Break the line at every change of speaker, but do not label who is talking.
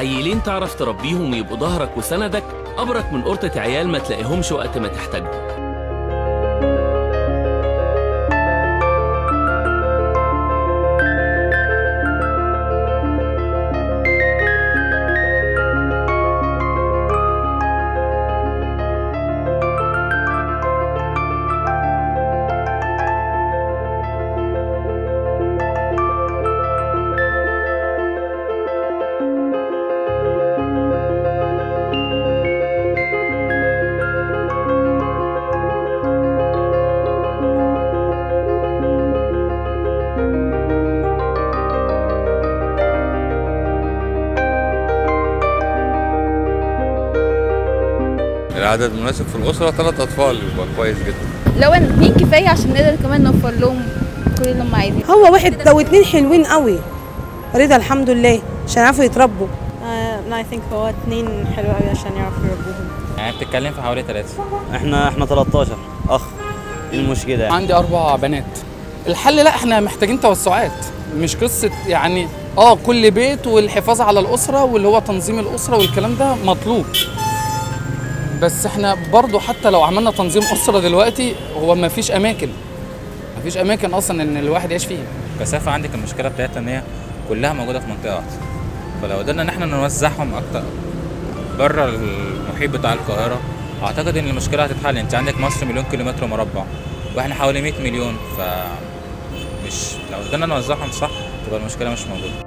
عيلين تعرف تربيهم يبقوا ظهرك وسندك أبرك من قرطة عيال ما تلاقيهمش وقت ما تحتاجهم
العدد مناسب في الأسرة ثلاث أطفال يبقى كويس جدا
لو اتنين كفايه عشان نقدر كمان نوفر لهم كل اللي هم عايزينه
هو واحد لو اتنين حلوين قوي رضا الحمد لله عشان يعرفوا يتربوا
لا اي ثينك هو اتنين حلو قوي عشان يعرفوا يربوهم
يعني بتتكلم في حوالي ثلاثة
احنا احنا 13 اخ ايه المشكله يعني
عندي اربع بنات الحل لا احنا محتاجين توسعات مش قصه يعني اه كل بيت والحفاظ على الاسره واللي هو تنظيم الاسره والكلام ده مطلوب بس احنا برضو حتى لو عملنا تنظيم اسره دلوقتي هو ما فيش اماكن ما فيش اماكن اصلا ان الواحد يعيش فيها
كثافة عندك المشكلة بتاعتها ان هي كلها موجودة في منطقة واحدة فلو قدرنا ان احنا نوزعهم اكتر بره المحيط بتاع القاهرة اعتقد ان المشكلة هتتحل انت عندك مصر مليون كيلومتر مربع واحنا حوالي 100 مليون ف مش لو قدرنا نوزعهم صح تبقى المشكلة مش موجودة